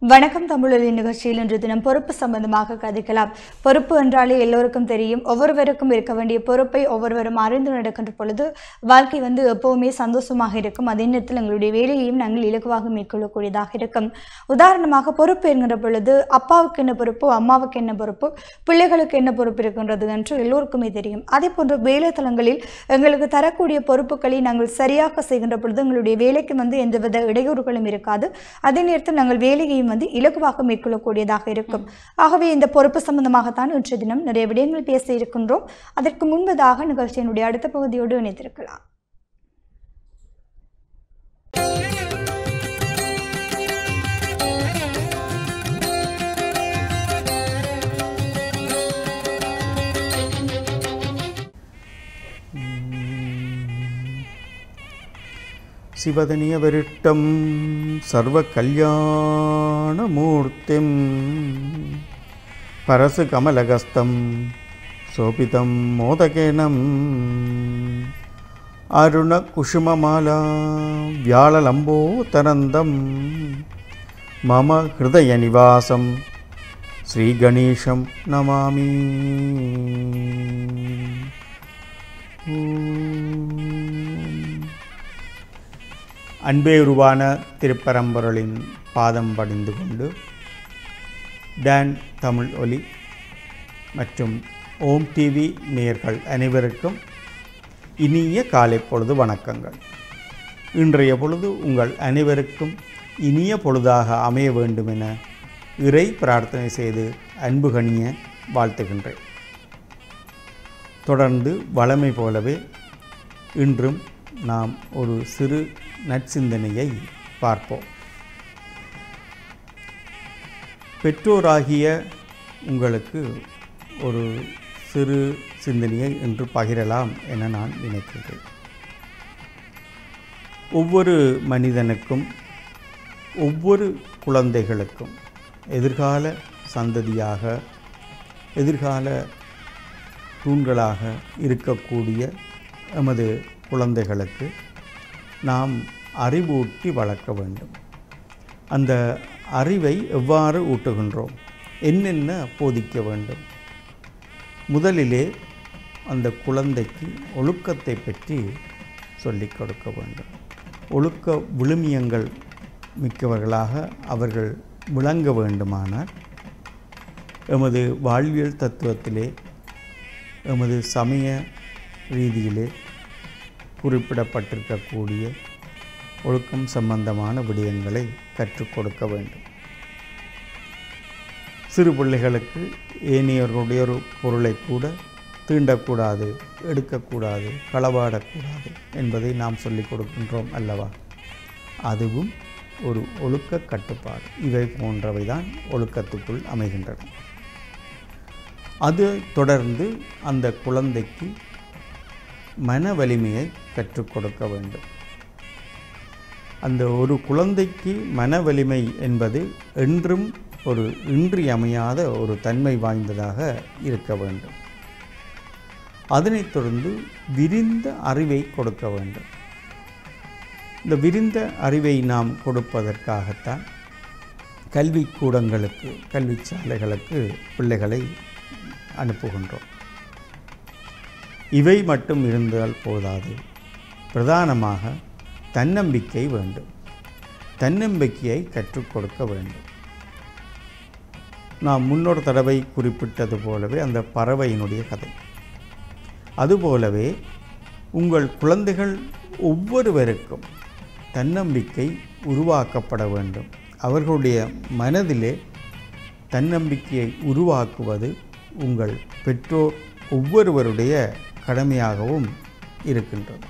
வணக்கம் தமிழொலி நிகழ்ச்சியில் இன்று தினம் பொறுப்பு சம்பந்தமாக கதைக்கலாம் பொறுப்பு என்றாலே எல்லோருக்கும் தெரியும் ஒவ்வொருவருக்கும் இருக்க வேண்டிய பொறுப்பை ஒவ்வொருவரும் அறிந்து நடக்கின்ற பொழுது வாழ்க்கை வந்து எப்பவுமே சந்தோஷமாக இருக்கும் அதே நேரத்தில் எங்களுடைய வேலையையும் நாங்கள் இலகுவாக மேற்கொள்ளக்கூடியதாக இருக்கும் உதாரணமாக பொறுப்பு என்கின்ற பொழுது அப்பாவுக்கு என்ன பொறுப்பு அம்மாவுக்கு என்ன பொறுப்பு பிள்ளைகளுக்கு என்ன பொறுப்பு இருக்கின்றது என்று எல்லோருக்குமே தெரியும் அதே போன்று வேலை தளங்களில் எங்களுக்கு தரக்கூடிய பொறுப்புகளை நாங்கள் சரியாக செய்கின்ற பொழுது எங்களுடைய வேலைக்கு வந்து எந்தவித இடையூறுகளும் இருக்காது அதே நேரத்தில் நாங்கள் வேலையையும் வந்து இலகுவாக மேற்கொள்ளக்கூடியதாக இருக்கும் ஆகவே இந்த பொறுப்பு சம்பந்தமாகத்தான் இன்றைய தினம் நிறைய விடயங்கள் பேச இருக்கின்றோம் அதற்கு முன்பதாக நிகழ்ச்சியினுடைய அடுத்த பகுதியோடு இணைத்திருக்கலாம் शिवदनीयविरिष्टं सर्वकल्याणमूर्तिं परशुकमलगस्तं शोभितं मोदकेनम् अरुणकुसुममाला व्याळलम्बोतरन्दं मम हृदयनिवासं श्रीगणेशं नमामि ॐ அன்பே உருவான திருப்பரம்பொருளின் பாதம் படிந்து கொண்டு டான் தமிழ் ஒலி மற்றும் ஓம் டிவி நேயர்கள் அனைவருக்கும் இனிய காலை பொழுது வணக்கங்கள் இன்றைய பொழுது உங்கள் அனைவருக்கும் இனிய பொழுதாக அமைய வேண்டும் என இறை பிரார்த்தனை செய்து அன்பு கனிய வாழ்த்துகின்றேன் தொடர்ந்து வளமை போலவே இன்றும் நாம் ஒரு சிறு நற்சிந்தனையை பார்ப்போம் பெற்றோராகிய உங்களுக்கு ஒரு சிறு சிந்தனையை இன்று பகிரலாம் என நான் நினைக்கின்றேன் ஒவ்வொரு மனிதனுக்கும் ஒவ்வொரு குழந்தைகளுக்கும் எதிர்கால சந்ததியாக எதிர்கால தூண்களாக இருக்கக்கூடிய எமது குழந்தைகளுக்கு நாம் அறிவூட்டி வளர்க்க வேண்டும் அந்த அறிவை எவ்வாறு ஊட்டுகின்றோம் என்னென்ன போதிக்க வேண்டும் முதலிலே அந்த குழந்தைக்கு ஒழுக்கத்தை பற்றி சொல்லிக் கொடுக்க வேண்டும் ஒழுக்க விழுமியங்கள் மிக்கவர்களாக அவர்கள் விளங்க வேண்டுமானால் எமது வாழ்வியல் தத்துவத்திலே எமது சமய ரீதியிலே குறிப்பிடப்பட்டிருக்கக்கூடிய ஒழுக்கம் சம்பந்தமான விடயங்களை கற்றுக் கொடுக்க வேண்டும் சிறு பிள்ளைகளுக்கு ஏனையவர்களுடைய ஒரு பொருளை கூட தீண்டக்கூடாது எடுக்கக்கூடாது களவாடக்கூடாது என்பதை நாம் சொல்லிக் கொடுக்கின்றோம் அல்லவா அதுவும் ஒரு ஒழுக்க கட்டுப்பாடு இவை போன்றவை தான் ஒழுக்கத்துக்குள் அமைகின்றன அது தொடர்ந்து அந்த குழந்தைக்கு மன வலிமையை கற்றுக் கொடுக்க வேண்டும் அந்த ஒரு குழந்தைக்கு மன வலிமை என்பது என்றும் ஒரு இன்றியமையாத ஒரு தன்மை வாய்ந்ததாக இருக்க வேண்டும் அதனைத் தொடர்ந்து விரிந்த அறிவை கொடுக்க வேண்டும் இந்த விரிந்த அறிவை நாம் கொடுப்பதற்காகத்தான் கல்விக்கூடங்களுக்கு கல்வி சாலைகளுக்கு பிள்ளைகளை அனுப்புகின்றோம் இவை மட்டும் இருந்தால் போதாது பிரதானமாக தன்னம்பிக்கை வேண்டும் தன்னம்பிக்கையை கற்றுக் கொடுக்க வேண்டும் நாம் முன்னொரு தடவை குறிப்பிட்டது போலவே அந்த பறவையினுடைய கதை அதுபோலவே உங்கள் குழந்தைகள் ஒவ்வொருவருக்கும் தன்னம்பிக்கை உருவாக்கப்பட வேண்டும் அவர்களுடைய மனதிலே தன்னம்பிக்கையை உருவாக்குவது உங்கள் பெற்றோர் ஒவ்வொருவருடைய கடமையாகவும் இருக்கின்றது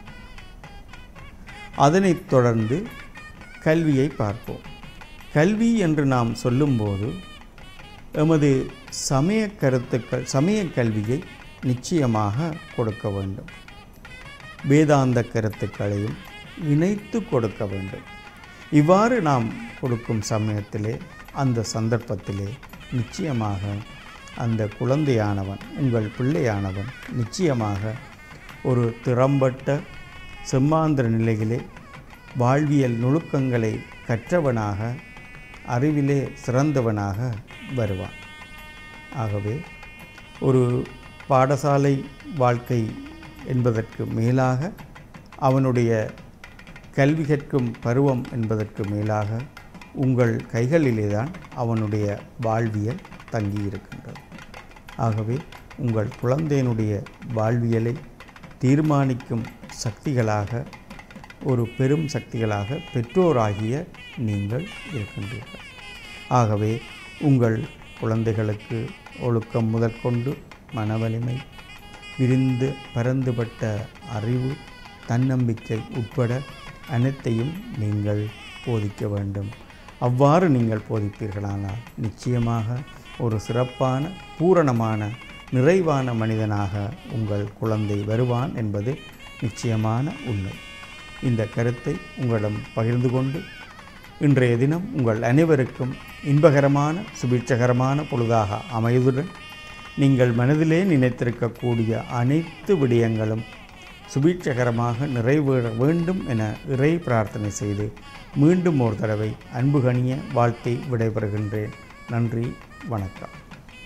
அதனைத் தொடர்ந்து கல்வியை பார்ப்போம் கல்வி என்று நாம் சொல்லும்போது எமது சமய கருத்துக்கள் சமய கல்வியை நிச்சயமாக கொடுக்க வேண்டும் வேதாந்த கருத்துக்களையும் இணைத்து கொடுக்க வேண்டும் இவ்வாறு நாம் கொடுக்கும் சமயத்திலே அந்த சந்தர்ப்பத்திலே நிச்சயமாக அந்த குழந்தையானவன் உங்கள் பிள்ளையானவன் நிச்சயமாக ஒரு திறம்பட்ட செம்மாந்திர நிலையிலே வாழ்வியல் நுணுக்கங்களை கற்றவனாக அறிவிலே சிறந்தவனாக வருவான் ஆகவே ஒரு பாடசாலை வாழ்க்கை என்பதற்கு மேலாக அவனுடைய கல்வி கற்கும் பருவம் என்பதற்கு மேலாக உங்கள் கைகளிலே தான் அவனுடைய வாழ்வியல் தங்கியிருக்கின்றது ஆகவே உங்கள் குழந்தையினுடைய வாழ்வியலை தீர்மானிக்கும் சக்திகளாக ஒரு பெரும் சக்திகளாக பெற்றோராகிய நீங்கள் இருக்கின்றீர்கள் ஆகவே உங்கள் குழந்தைகளுக்கு ஒழுக்கம் முதற்கொண்டு மனவலிமை விரிந்து பரந்துபட்ட அறிவு தன்னம்பிக்கை உட்பட அனைத்தையும் நீங்கள் போதிக்க வேண்டும் அவ்வாறு நீங்கள் போதிப்பீர்களானால் நிச்சயமாக ஒரு சிறப்பான பூரணமான நிறைவான மனிதனாக உங்கள் குழந்தை வருவான் என்பது நிச்சயமான உண்மை இந்த கருத்தை உங்களிடம் பகிர்ந்து கொண்டு இன்றைய தினம் உங்கள் அனைவருக்கும் இன்பகரமான சுபீட்சகரமான பொழுதாக அமைவதுடன் நீங்கள் மனதிலே நினைத்திருக்கக்கூடிய அனைத்து விடயங்களும் சுபீட்சகரமாக நிறைவேற வேண்டும் என இறை பிரார்த்தனை செய்து மீண்டும் ஒரு தடவை அன்புகணிய வாழ்த்தை விடைபெறுகின்றேன் நன்றி வணக்கம்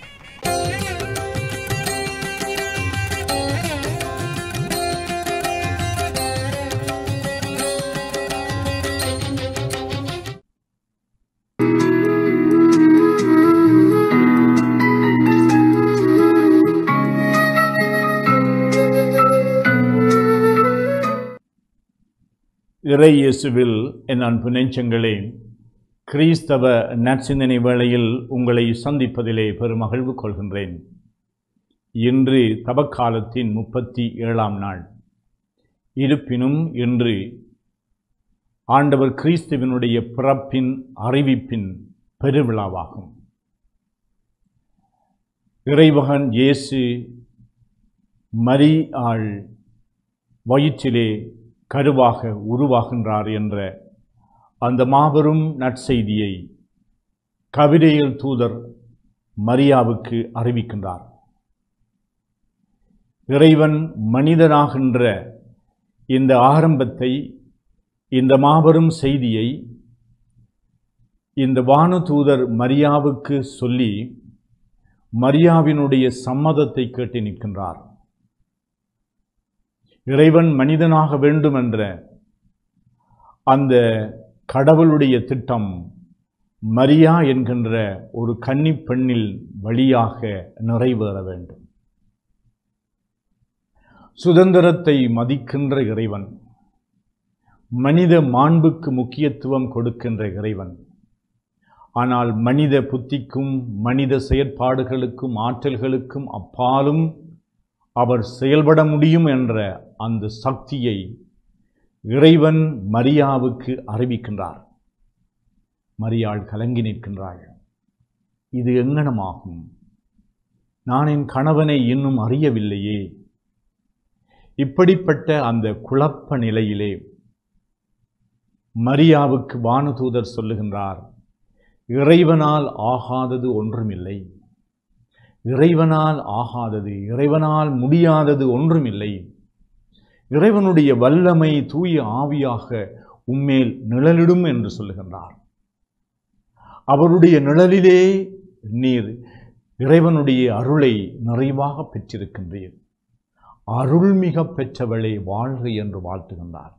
இறை இயேசுவில் என் அன்பு நெஞ்சங்களே கிறிஸ்தவ நற்சிந்தனை வேளையில் உங்களை சந்திப்பதிலே பெருமகிழ்வு கொள்கின்றேன் இன்று தபக்காலத்தின் முப்பத்தி ஏழாம் நாள் இருப்பினும் இன்று ஆண்டவர் கிறிஸ்துவினுடைய பிறப்பின் அறிவிப்பின் பெருவிழாவாகும் இறைவகன் இயேசு மரி ஆள் வயிற்றிலே கருவாக உருவாகின்றார் என்ற அந்த மாபெரும் நற்செய்தியை கவிதையில் தூதர் மரியாவுக்கு அறிவிக்கின்றார் இறைவன் மனிதனாகின்ற இந்த ஆரம்பத்தை இந்த மாபெரும் செய்தியை இந்த வானதூதர் மரியாவுக்கு சொல்லி மரியாவினுடைய சம்மதத்தை கேட்டு நிற்கின்றார் இறைவன் மனிதனாக வேண்டும் என்ற அந்த கடவுளுடைய திட்டம் மரியா என்கின்ற ஒரு கன்னி பெண்ணில் வழியாக நிறைவேற வேண்டும் சுதந்திரத்தை மதிக்கின்ற இறைவன் மனித மாண்புக்கு முக்கியத்துவம் கொடுக்கின்ற இறைவன் ஆனால் மனித புத்திக்கும் மனித செயற்பாடுகளுக்கும் ஆற்றல்களுக்கும் அப்பாலும் அவர் செயல்பட முடியும் என்ற அந்த சக்தியை இறைவன் மரியாவுக்கு அறிவிக்கின்றார் மரியாள் கலங்கி நிற்கின்றாள் இது எங்கனமாகும் நான் என் கணவனை இன்னும் அறியவில்லையே இப்படிப்பட்ட அந்த குழப்ப நிலையிலே மரியாவுக்கு வானதூதர் சொல்லுகின்றார் இறைவனால் ஆகாதது ஒன்றுமில்லை இறைவனால் ஆகாதது இறைவனால் முடியாதது ஒன்றுமில்லை இறைவனுடைய வல்லமை தூய ஆவியாக உம்மேல் நிழலிடும் என்று சொல்லுகின்றார் அவருடைய நிழலிலே நீர் இறைவனுடைய அருளை நிறைவாக பெற்றிருக்கின்றீர் அருள்மிக பெற்றவளை வாழ்க என்று வாழ்த்துகின்றார்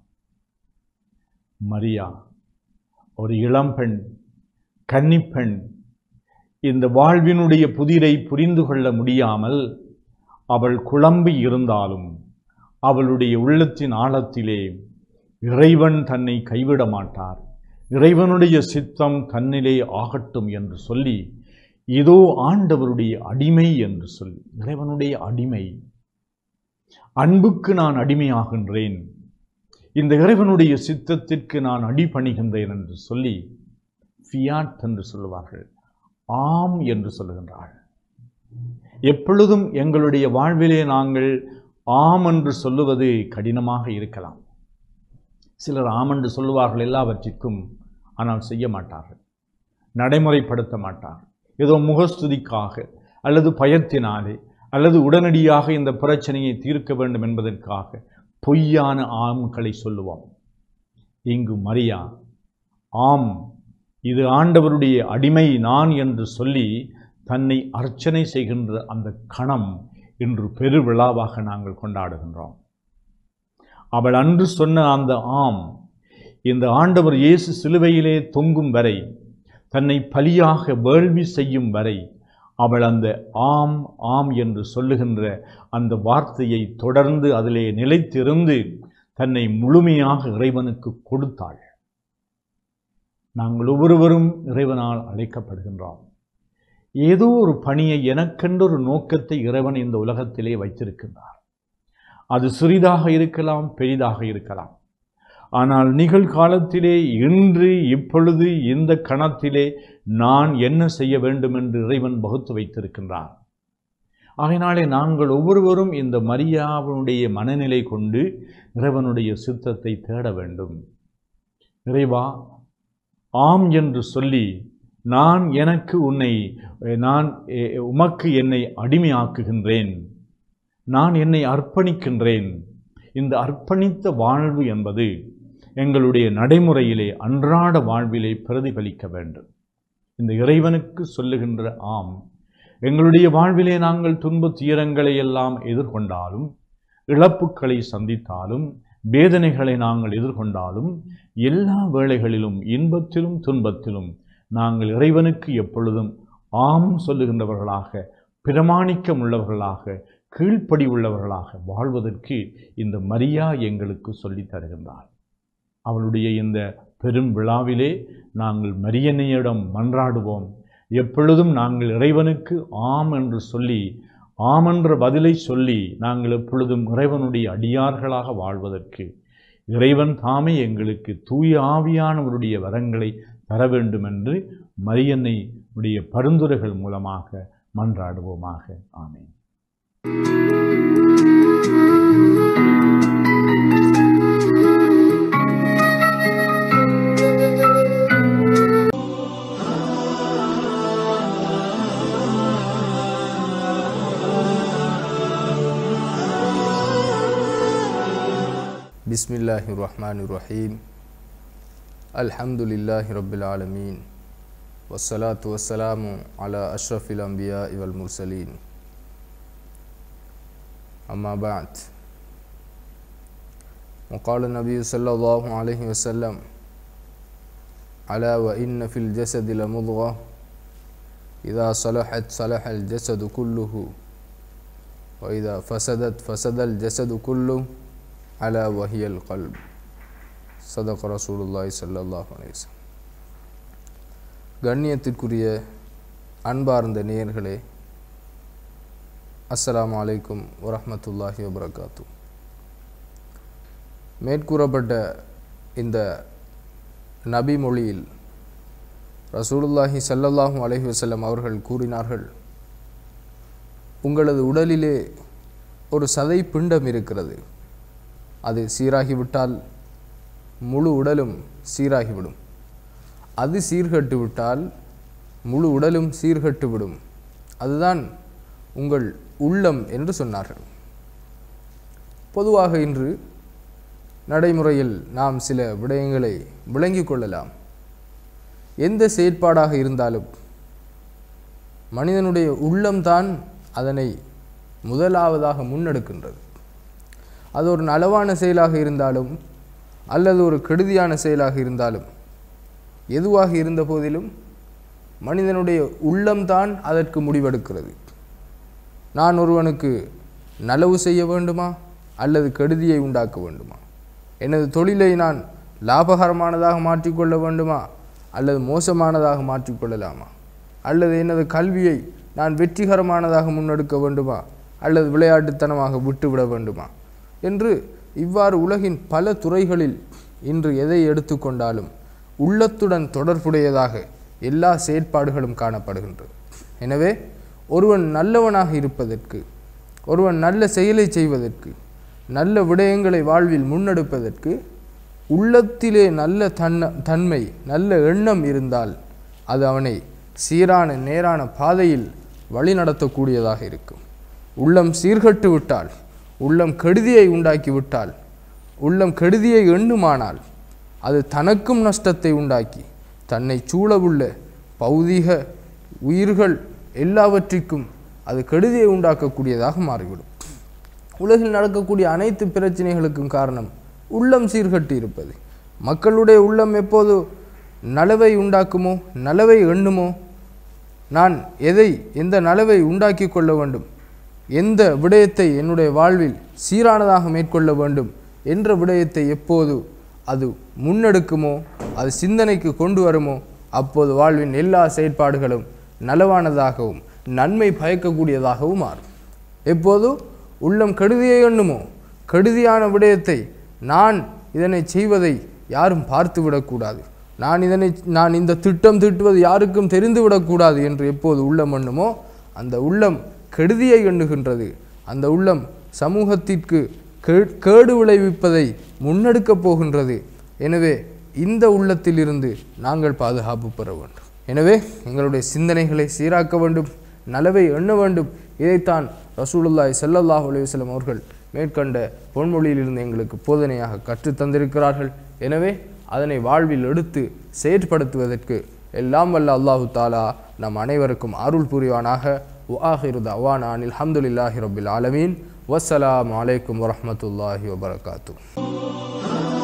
மரியா ஒரு இளம்பெண் கன்னிப்பெண் இந்த வாழ்வினுடைய புதிரை புரிந்து கொள்ள முடியாமல் அவள் குழம்பி இருந்தாலும் அவளுடைய உள்ளத்தின் ஆழத்திலே இறைவன் தன்னை கைவிட மாட்டார் இறைவனுடைய சித்தம் தன்னிலே ஆகட்டும் என்று சொல்லி இதோ ஆண்டவருடைய அடிமை என்று சொல்லி இறைவனுடைய அடிமை அன்புக்கு நான் அடிமையாகின்றேன் இந்த இறைவனுடைய சித்தத்திற்கு நான் அடிபணிகின்றேன் என்று சொல்லி ஃபியாட் என்று சொல்லுவார்கள் ஆம் என்று சொல்லுகின்றாள் எப்பொழுதும் எங்களுடைய வாழ்விலே நாங்கள் ஆம் என்று சொல்லுவது கடினமாக இருக்கலாம் சிலர் ஆம் என்று சொல்லுவார்கள் எல்லாவற்றிற்கும் ஆனால் செய்ய மாட்டார்கள் நடைமுறைப்படுத்த மாட்டார்கள் ஏதோ முகஸ்துதிக்காக அல்லது பயத்தினாலே அல்லது உடனடியாக இந்த பிரச்சனையை தீர்க்க வேண்டும் என்பதற்காக பொய்யான ஆம்களை சொல்லுவோம் இங்கு மரியா ஆம் இது ஆண்டவருடைய அடிமை நான் என்று சொல்லி தன்னை அர்ச்சனை செய்கின்ற அந்த கணம் இன்று பெருவிழாவாக நாங்கள் கொண்டாடுகின்றோம் அவள் அன்று சொன்ன அந்த ஆம் இந்த ஆண்டவர் இயேசு சிலுவையிலே தொங்கும் வரை தன்னை பலியாக வேள்வி செய்யும் வரை அவள் அந்த ஆம் ஆம் என்று சொல்லுகின்ற அந்த வார்த்தையை தொடர்ந்து அதிலே நிலைத்திருந்து தன்னை முழுமையாக இறைவனுக்கு கொடுத்தாள் நாங்கள் ஒவ்வொருவரும் இறைவனால் அழைக்கப்படுகின்றோம் ஏதோ ஒரு பணியை எனக்கென்றொரு நோக்கத்தை இறைவன் இந்த உலகத்திலே வைத்திருக்கின்றார் அது சிறிதாக இருக்கலாம் பெரிதாக இருக்கலாம் ஆனால் நிகழ்காலத்திலே இன்று இப்பொழுது இந்த கணத்திலே நான் என்ன செய்ய வேண்டும் என்று இறைவன் வகுத்து வைத்திருக்கின்றான் ஆகையினாலே நாங்கள் ஒவ்வொருவரும் இந்த மரியாவனுடைய மனநிலை கொண்டு இறைவனுடைய சித்தத்தை தேட வேண்டும் இறைவா ஆம் என்று சொல்லி நான் எனக்கு உன்னை நான் எ- உமக்கு என்னை அடிமையாக்குகின்றேன் நான் என்னை அர்ப்பணிக்கின்றேன் இந்த அர்ப்பணித்த வாழ்வு என்பது எங்களுடைய நடைமுறையிலே அன்றாட வாழ்விலே பிரதிபலிக்க வேண்டும் இந்த இறைவனுக்கு சொல்லுகின்ற ஆம் எங்களுடைய வாழ்விலே நாங்கள் துன்ப துயரங்களை எல்லாம் எதிர்கொண்டாலும் இழப்புக்களை சந்தித்தாலும் வேதனைகளை நாங்கள் எதிர்கொண்டாலும் எல்லா வேளைகளிலும் இன்பத்திலும் துன்பத்திலும் நாங்கள் இறைவனுக்கு எப்பொழுதும் ஆம் சொல்லுகின்றவர்களாக பிரமாணிக்கம் உள்ளவர்களாக கீழ்ப்படி உள்ளவர்களாக வாழ்வதற்கு இந்த மரியா எங்களுக்கு சொல்லித் தருகின்றார் அவளுடைய இந்த பெரும் விழாவிலே நாங்கள் மரியன்னையிடம் மன்றாடுவோம் எப்பொழுதும் நாங்கள் இறைவனுக்கு ஆம் என்று சொல்லி ஆம் என்ற பதிலை சொல்லி நாங்கள் எப்பொழுதும் இறைவனுடைய அடியார்களாக வாழ்வதற்கு இறைவன் தாமே எங்களுக்கு தூய ஆவியானவருடைய வரங்களை தர வேண்டும் என்று மரியன்னை உடைய பரிந்துரைகள் மூலமாக மன்றாடுவோமாக ஆமென் بسم الله الرحمن الرحيم الحمد لله رب العالمين والصلاة والسلام على أشرف الأنبياء والمرسلين أما بعد وقال النبي صلى الله عليه وسلم ألا وإن في الجسد لمضغة إذا صلحت صلح الجسد كله وإذا فسدت فسد الجسد كله على وهي القلب صدق رسول الله صلى الله عليه وسلم கண்ணியத்திற்குரிய அன்பார்ந்த நேயர்களே அஸ்ஸலாமு அலைக்கும் வரஹ்மத்துல்லாஹி வபரகாத்து மேற்கூறப்பட்ட இந்த நபி மொழியில் ரசூலுல்லாஹி ஸல்லல்லாஹு அலைஹி வஸல்லம் அவர்கள் கூறினார்கள் உங்களது உடலிலே ஒரு சதை பிண்டம் இருக்கிறது அது சீராகிவிட்டால் முழு உடலும் சீராகிவிடும் அது சீர்கட்டு விட்டால் முழு உடலும் சீர்கட்டு விடும் அதுதான் உங்கள் உள்ளம் என்று சொன்னார்கள் பொதுவாக இன்று நடைமுறையில் நாம் சில விடயங்களை விளங்கிக் கொள்ளலாம் எந்த செயற்பாடாக இருந்தாலும் மனிதனுடைய உள்ளம்தான் அதனை முதலாவதாக முன்னெடுக்கின்றது அது ஒரு நலவான செயலாக இருந்தாலும் அல்லது ஒரு கெடுதியான செயலாக இருந்தாலும் எதுவாக இருந்த போதிலும் மனிதனுடைய உள்ளம்தான் அதற்கு முடிவெடுக்கிறது நான் ஒருவனுக்கு நலவு செய்ய வேண்டுமா அல்லது கெடுதியை உண்டாக்க வேண்டுமா எனது தொழிலை நான் லாபகரமானதாக மாற்றிக்கொள்ள வேண்டுமா அல்லது மோசமானதாக மாற்றிக்கொள்ளலாமா அல்லது எனது கல்வியை நான் வெற்றிகரமானதாக முன்னெடுக்க வேண்டுமா அல்லது விளையாட்டுத்தனமாக விட்டுவிட வேண்டுமா என்று இவ்வாறு உலகின் பல துறைகளில் இன்று எதை எடுத்துக்கொண்டாலும் உள்ளத்துடன் தொடர்புடையதாக எல்லா செயற்பாடுகளும் காணப்படுகின்றது எனவே ஒருவன் நல்லவனாக இருப்பதற்கு ஒருவன் நல்ல செயலை செய்வதற்கு நல்ல விடயங்களை வாழ்வில் முன்னெடுப்பதற்கு உள்ளத்திலே நல்ல தன்ன தன்மை நல்ல எண்ணம் இருந்தால் அது அவனை சீரான நேரான பாதையில் வழிநடத்தக்கூடியதாக இருக்கும் உள்ளம் சீர்கட்டு விட்டால் உள்ளம் கெடுதியை உண்டாக்கி விட்டால் உள்ளம் கெடுதியை எண்ணுமானால் அது தனக்கும் நஷ்டத்தை உண்டாக்கி தன்னை சூழவுள்ள பௌதீக உயிர்கள் எல்லாவற்றிற்கும் அது கெடுதியை உண்டாக்கக்கூடியதாக மாறிவிடும் உலகில் நடக்கக்கூடிய அனைத்து பிரச்சனைகளுக்கும் காரணம் உள்ளம் சீர்கட்டி இருப்பது மக்களுடைய உள்ளம் எப்போது நலவை உண்டாக்குமோ நலவை எண்ணுமோ நான் எதை எந்த நலவை உண்டாக்கி கொள்ள வேண்டும் எந்த விடயத்தை என்னுடைய வாழ்வில் சீரானதாக மேற்கொள்ள வேண்டும் என்ற விடயத்தை எப்போது அது முன்னெடுக்குமோ அது சிந்தனைக்கு கொண்டு வருமோ அப்போது வாழ்வின் எல்லா செயற்பாடுகளும் நலவானதாகவும் நன்மை பயக்கக்கூடியதாகவும் மாறும் எப்போது உள்ளம் கெடுதியை எண்ணுமோ கெடுதியான விடயத்தை நான் இதனை செய்வதை யாரும் பார்த்து விடக்கூடாது நான் இதனை நான் இந்த திட்டம் தீட்டுவது யாருக்கும் தெரிந்து விடக்கூடாது என்று எப்போது உள்ளம் எண்ணுமோ அந்த உள்ளம் கெடுதியை எண்ணுகின்றது அந்த உள்ளம் சமூகத்திற்கு கே- கேடு விளைவிப்பதை முன்னெடுக்கப் போகின்றது எனவே இந்த உள்ளத்திலிருந்து நாங்கள் பாதுகாப்பு பெற வேண்டும் எனவே எங்களுடைய சிந்தனைகளை சீராக்க வேண்டும் நலவை எண்ண வேண்டும் இதைத்தான் ரசூலுல்லாஹி ஸல்லல்லாஹு அலைஹி வஸல்லம் அவர்கள் மேற்கண்ட பொன்மொழியிலிருந்து எங்களுக்கு போதனையாக கற்றுத் தந்திருக்கிறார்கள் எனவே அதனை வாழ்வில் எடுத்து செயற்படுத்துவதற்கு எல்லாம் வல்ல அல்லாஹு தாலா நம் அனைவருக்கும் அருள் புரிவானாக உஆஹிரு தவானா அனில் ஹம்துலில்லாஹி ரபில் ஆலமீன் வஸ்ஸலாமு அலைக்கும் வரஹ்மத்துல்லாஹி வபரகாத்துஹ்